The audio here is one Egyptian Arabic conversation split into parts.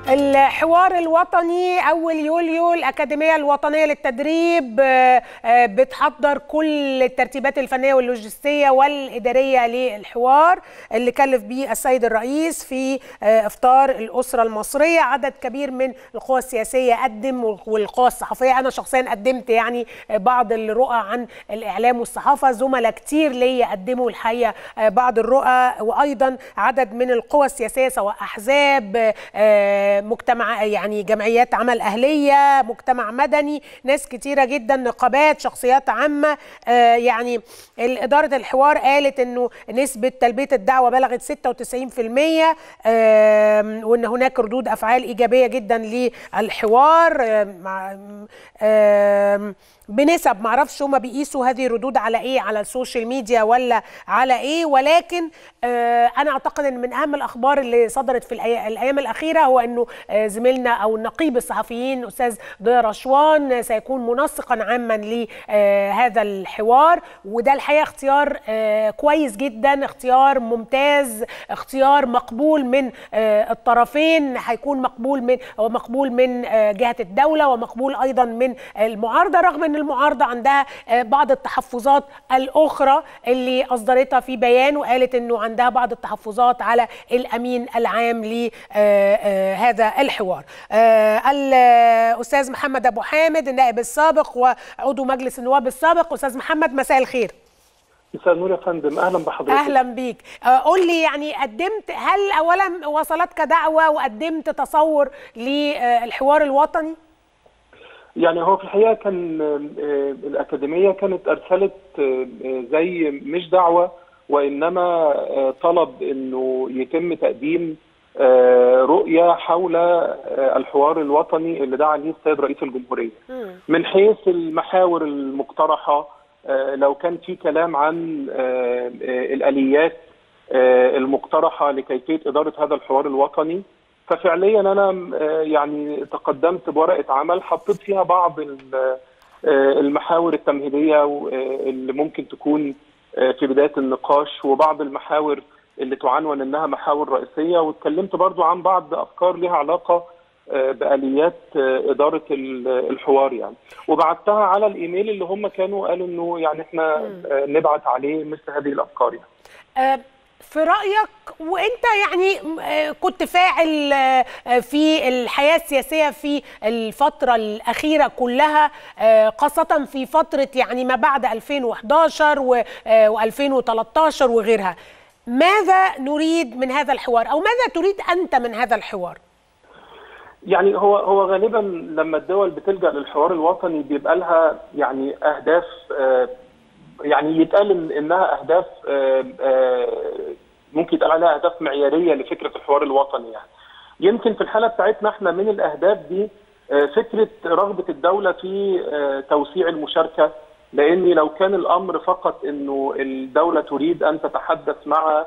الحوار الوطني أول يوليو الأكاديمية الوطنية للتدريب بتحضر كل الترتيبات الفنية واللوجستية والإدارية للحوار اللي كلف به السيد الرئيس في إفطار الأسرة المصرية عدد كبير من القوى السياسية قدم والقوى الصحفية أنا شخصيا قدمت يعني بعض الرؤى عن الإعلام والصحافة زملاء كتير ليا قدموا الحقيقة بعض الرؤى وأيضا عدد من القوى السياسية سواء أحزاب مجتمع يعني جمعيات عمل أهلية مجتمع مدني ناس كتيرة جدا نقابات شخصيات عامة يعني إدارة الحوار قالت أنه نسبة تلبية الدعوة بلغت 96% وأن هناك ردود أفعال إيجابية جدا للحوار بنسب معرفش هما بيقيسوا هذه الردود على ايه على السوشيال ميديا ولا على ايه ولكن آه انا اعتقد ان من اهم الاخبار اللي صدرت في الايام الاخيره هو انه آه زميلنا او نقيب الصحفيين استاذ ضياء رشوان سيكون منسقا عاما لهذا آه الحوار وده الحقيقه اختيار كويس جدا اختيار ممتاز اختيار مقبول من الطرفين هيكون مقبول من هو مقبول من جهه الدوله ومقبول ايضا من المعارضه رغم ان المعارضه عندها بعض التحفظات الاخرى اللي اصدرتها في بيان وقالت انه عندها بعض التحفظات على الامين العام لهذا الحوار. الاستاذ محمد ابو حامد النائب السابق وعضو مجلس النواب السابق استاذ محمد مساء الخير. مساء النور يا فندم اهلا بحضرتك اهلا بيك قول لي يعني قدمت هل اولا وصلتك دعوه وقدمت تصور للحوار الوطني؟ يعني هو في الحقيقه كان الاكاديميه كانت ارسلت زي مش دعوه وانما طلب انه يتم تقديم رؤيه حول الحوار الوطني اللي دعا ليه السيد رئيس الجمهوريه من حيث المحاور المقترحه لو كان في كلام عن الاليات المقترحه لكيفيه اداره هذا الحوار الوطني ففعليا انا يعني تقدمت بورقه عمل حطيت فيها بعض المحاور التمهيديه اللي ممكن تكون في بدايه النقاش وبعض المحاور اللي تعنون انها محاور رئيسيه واتكلمت برضو عن بعض افكار لها علاقه باليات اداره الحوار يعني وبعتها على الايميل اللي هم كانوا قالوا انه يعني احنا نبعت عليه مثل هذه الافكار يعني. في رايك وانت يعني كنت فاعل في الحياه السياسيه في الفتره الاخيره كلها خاصه في فتره يعني ما بعد 2011 و2013 وغيرها ماذا نريد من هذا الحوار او ماذا تريد انت من هذا الحوار يعني هو هو غالبا لما الدول بتلجا للحوار الوطني بيبقى لها يعني اهداف يعني يتقال انها اهداف ممكن يتقال عليها اهداف معياريه لفكره الحوار الوطني يعني. يمكن في الحاله بتاعتنا احنا من الاهداف دي فكره رغبه الدوله في توسيع المشاركه لان لو كان الامر فقط انه الدوله تريد ان تتحدث مع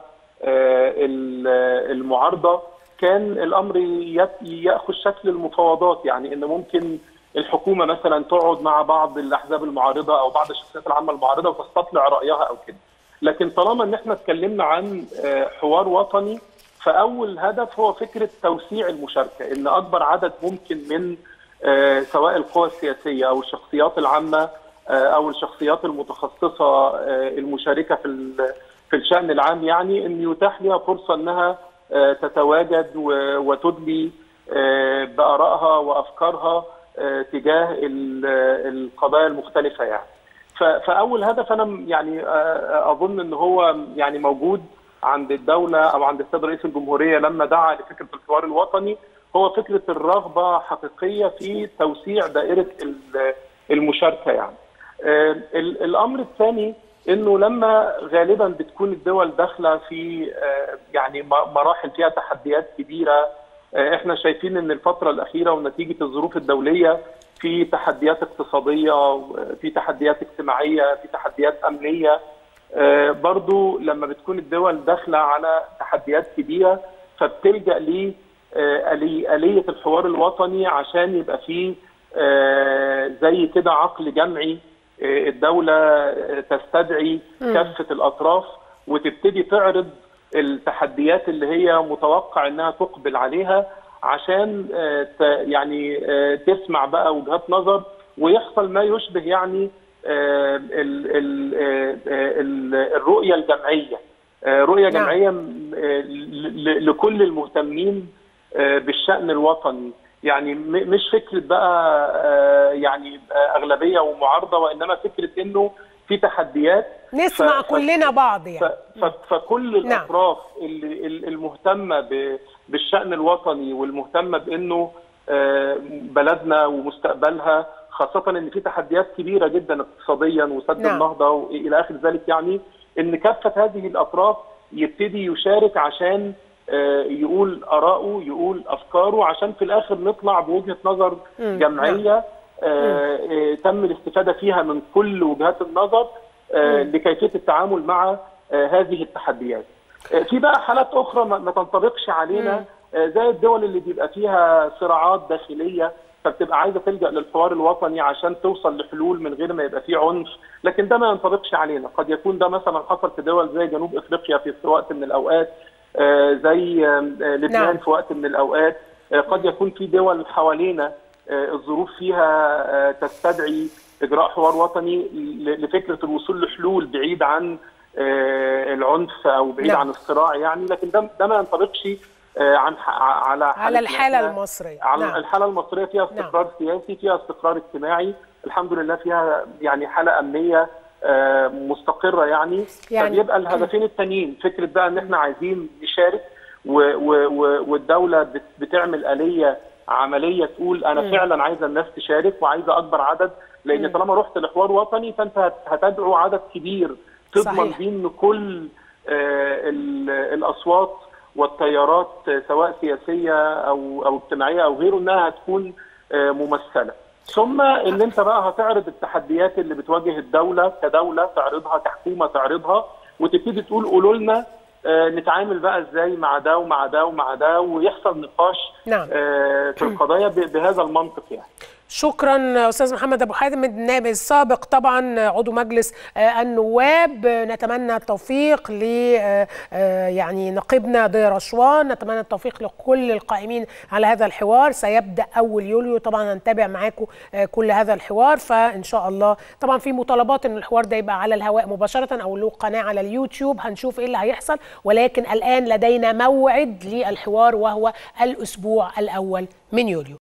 المعارضه كان الامر ياخذ شكل المفاوضات يعني ان ممكن الحكومه مثلا تقعد مع بعض الاحزاب المعارضه او بعض الشخصيات العامه المعارضه وتستطلع رايها او كده. لكن طالما ان احنا اتكلمنا عن حوار وطني فاول هدف هو فكره توسيع المشاركه ان اكبر عدد ممكن من سواء القوى السياسيه او الشخصيات العامه او الشخصيات المتخصصه المشاركه في في الشان العام يعني ان يتاح لها فرصه انها تتواجد وتدلي بارائها وافكارها تجاه القضايا المختلفه يعني. فاول هدف انا يعني اظن ان هو يعني موجود عند الدوله او عند السيد رئيس الجمهوريه لما دعا لفكره الحوار الوطني هو فكره الرغبه حقيقيه في توسيع دائره المشاركه يعني. الامر الثاني انه لما غالبا بتكون الدول داخله في يعني مراحل فيها تحديات كبيره احنا شايفين ان الفتره الاخيره ونتيجه الظروف الدوليه في تحديات اقتصاديه في تحديات اجتماعيه في تحديات امنيه برضو لما بتكون الدول داخله على تحديات كبيره فبتلجا ل آلية الحوار الوطني عشان يبقى فيه زي كده عقل جمعي الدولة تستدعي كافة الأطراف وتبتدي تعرض التحديات اللي هي متوقع انها تقبل عليها عشان يعني تسمع بقى وجهات نظر ويحصل ما يشبه يعني الرؤيه الجمعيه رؤيه جمعيه لكل المهتمين بالشان الوطني يعني مش فكره بقى يعني اغلبيه ومعارضه وانما فكره انه في تحديات نسمع ف... كلنا بعض يعني ف... فكل الاطراف نعم. اللي المهتمه بالشان الوطني والمهتمه بانه بلدنا ومستقبلها خاصه ان في تحديات كبيره جدا اقتصاديا وسد نعم. النهضه والى اخر ذلك يعني ان كافه هذه الاطراف يبتدي يشارك عشان يقول اراءه يقول افكاره عشان في الاخر نطلع بوجهه نظر جمعيه تم الاستفاده فيها من كل وجهات النظر لكيفيه التعامل مع هذه التحديات. في بقى حالات اخرى ما تنطبقش علينا زي الدول اللي بيبقى فيها صراعات داخليه فبتبقى عايزه تلجا للحوار الوطني عشان توصل لحلول من غير ما يبقى فيه عنف، لكن ده ما ينطبقش علينا، قد يكون ده مثلا حصل في دول زي جنوب افريقيا في وقت من الاوقات، زي لبنان نعم. في وقت من الاوقات، قد يكون في دول حوالينا الظروف فيها تستدعي اجراء حوار وطني لفكره الوصول لحلول بعيد عن العنف او بعيد نعم. عن الصراع يعني لكن ده ده ما ينطبقش عن على على الحاله المصريه على نعم. الحاله المصريه فيها استقرار نعم. سياسي فيها استقرار اجتماعي الحمد لله فيها يعني حاله امنيه مستقره يعني, يعني فبيبقى الهدفين التانيين فكره بقى ان احنا عايزين نشارك و و والدوله بتعمل اليه عمليه تقول انا م. فعلا عايزه الناس تشارك وعايزه اكبر عدد لان م. طالما رحت لحوار وطني فانت هتدعو عدد كبير تضمن بيه ان كل آه الاصوات والتيارات سواء سياسيه او او اجتماعيه او غيره انها هتكون آه ممثله. ثم ان انت بقى هتعرض التحديات اللي بتواجه الدوله كدوله تعرضها كحكومه تعرضها وتبتدي تقول قولوا لنا آه نتعامل بقى ازاي مع ده ومع ده ومع ده ويحصل نقاش نعم. آه في القضايا بهذا المنطق يعني. شكرا استاذ محمد ابو حاتم النائب السابق طبعا عضو مجلس النواب نتمنى التوفيق ل يعني نقيبنا ضي رشوان نتمنى التوفيق لكل القائمين على هذا الحوار سيبدا اول يوليو طبعا هنتابع معاكم كل هذا الحوار فان شاء الله طبعا في مطالبات ان الحوار ده يبقى على الهواء مباشره او له قناه على اليوتيوب هنشوف ايه اللي هيحصل ولكن الان لدينا موعد للحوار وهو الاسبوع الاول من يوليو